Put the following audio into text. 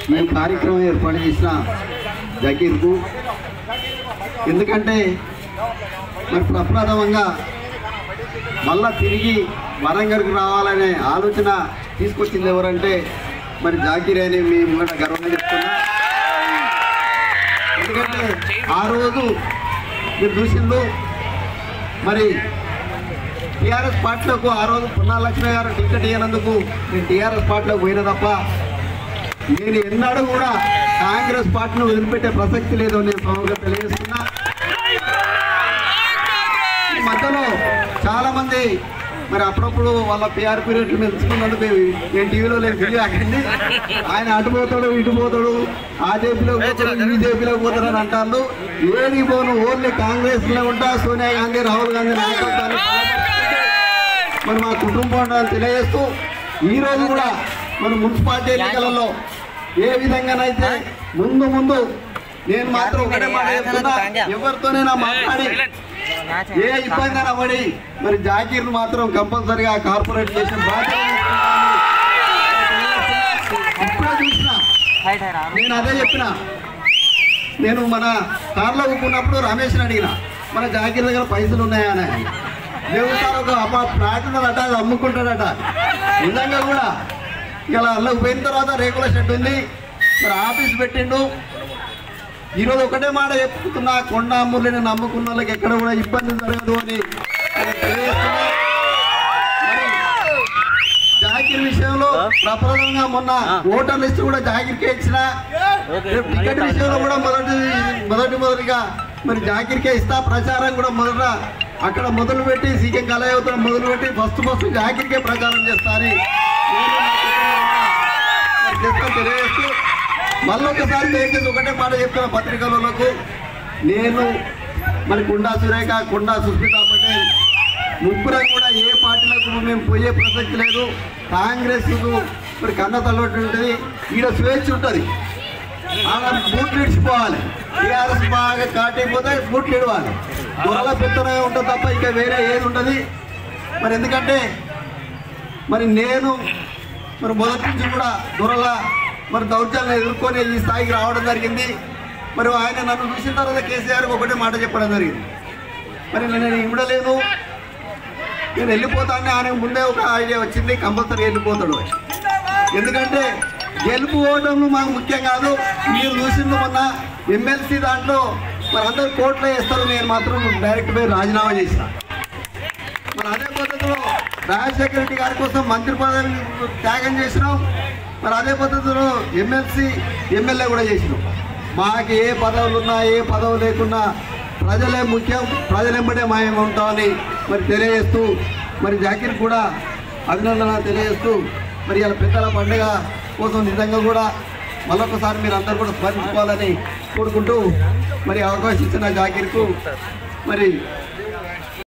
ఈ కార్యక్రమం ఏర్పాటు చేసిన జకీర్కు ఎందుకంటే మరి ప్రప్రథమంగా మళ్ళా తిరిగి వరంగల్కి రావాలనే ఆలోచన తీసుకొచ్చింది ఎవరంటే మరి జాకీర్ అని మేము కూడా గర్వంగా చెప్తున్నా ఎందుకంటే ఆ రోజు మీరు చూసిండు మరి టీఆర్ఎస్ పార్టీలకు ఆ రోజు పున్నాలక్ష్మి గారు టికెట్ ఇవ్వనందుకు నేను టీఆర్ఎస్ పార్టీలోకి పోయిన తప్ప నేను ఎన్నడూ కూడా కాంగ్రెస్ పార్టీని వదిలిపెట్టే ప్రసక్తి లేదు అని నేను సమగ్ర తెలియజేస్తున్నా ఈ మధ్యలో చాలా మంది మరి అప్పుడప్పుడు వాళ్ళ పిఆర్ పీరియడ్ తెలుసుకున్నందుకు నేను టీవీలో నేను ఫిల్ కాకండి ఆయన అటు పోతాడు ఇటు పోతాడు ఆ జేపీలో పోతాడు ఈ జేపీలో పోతాడు అని అంటారు ఏది పోను ఓన్లీ కాంగ్రెస్ లో ఉంటా సోనియా గాంధీ రాహుల్ గాంధీ నాయకత్వాన్ని మరి మా కుటుంబం తెలియజేస్తూ ఈ రోజు కూడా మన మున్సిపాలిటీ ఎన్నికలలో ఏ విధంగానైతే ముందు ముందు నేను మాత్రం ఒకటే మాట చెప్తున్నా ఎవరితోనైనా మాట్లాడి ఏ ఇబ్బంది అయినా పడి మరి జాకీర్ మాత్రం కంపల్సరిగా కార్పొరేట్ చేసిన బాధ్యత ఇప్పుడే చూసిన నేను అదే చెప్పిన నేను మన కార్లో కూకున్నప్పుడు రమేష్ని అడిగిన మన జాకీర్ దగ్గర పైసలు ఉన్నాయా అని లేవు సార్ ఒక అప్ప ఫ్లాట్ ఉన్నదట అది అమ్ముకుంటాడట నిజంగా కూడా ఇలా అల్లకి పోయిన తర్వాత రేకుల షెడ్ ఉంది మరి ఆఫీస్ పెట్టిండు ఈరోజు ఒకటే మాట చెప్తున్నా కొండ మురళిని నమ్ముకున్న వాళ్ళకి ఎక్కడ కూడా ఇబ్బంది జరగదు అని నేను తెలియజేస్తున్నా. మరి జాకిర్ విషయంలో ప్రప్రదంగా మొన్న ఓటర్ లిస్ట్ కూడా జాకిర్కే ఇచ్చిన రేపు టికెట్ విషయంలో కూడా మొదటి మొదటి మొదటిగా మరి జాకిర్కే ఇస్తా ప్రచారం కూడా మొదట అక్కడ మొదలు పెట్టి సీఎం కలయవతలు మొదలు పెట్టి ఫస్ట్ ఫస్ట్ జాకిర్కే ప్రచారం చేస్తారని నేను నా కుటుంబం మరి చేస్తా తెలియజేస్తూ మళ్ళొకసారి దయచేసి ఒకటే మాట చెప్తున్న పత్రికలకు నేను మరి కుండా సురేఖ కుండా సుస్మిత పటేల్ ముగ్గురం కూడా ఏ పార్టీలకు మేము పోయే ప్రసక్తి లేదు కాంగ్రెస్ మరి కన్న తల్లొట్టు ఉంటుంది ఈడ స్వేచ్ఛ ఉంటుంది ఆడ బూట్లు ఇడిచిపోవాలి టీఆర్ఎస్ బాగా కాటిపోతే బూట్లు ఇడవాలి దొరల పెత్తనే ఉంటుంది తప్ప ఇంకా వేరే ఏది ఉంటుంది మరి ఎందుకంటే మరి నేను మరి మొదటి నుంచి కూడా దొరల మరి దౌర్జన్యం ఎదుర్కొని ఈ స్థాయికి రావడం జరిగింది మరి ఆయన నన్ను చూసిన తర్వాత కేసీఆర్కి ఒకటే మాట చెప్పడం జరిగింది మరి నేను ఇవ్వడలేను నేను వెళ్ళిపోతానని ఆయన ముందే ఒక ఐడియా వచ్చింది కంపల్సరీ వెళ్ళిపోతాడు ఎందుకంటే గెలుపు ఓటములు మాకు ముఖ్యం కాదు మీరు చూసింది మొన్న ఎమ్మెల్సీ దాంట్లో మరి అందరు కోర్టులో వేస్తారు నేను మాత్రం డైరెక్ట్ పోయి రాజీనామా చేసిన మరి అదే పద్ధతిలో రాజశేఖర రెడ్డి గారి కోసం మంత్రి పదవిని త్యాగం చేసినాం మరి అదే పద్ధతిలో ఎమ్మెల్సీ ఎమ్మెల్యే కూడా చేసినాం మాకు ఏ పదవులు ఉన్నా ఏ పదవి లేకున్నా ప్రజలే ముఖ్యం ప్రజలెంబడే మాయం ఉంటామని మరి తెలియజేస్తూ మరి జాకీర్ కూడా అభినందన తెలియజేస్తూ మరి ఇలా పెద్దల పండుగ కోసం నిజంగా కూడా మరొకసారి మీరు అందరూ కూడా స్మరించుకోవాలని కోరుకుంటూ మరి అవకాశం ఇచ్చిన జాకీర్కు మరి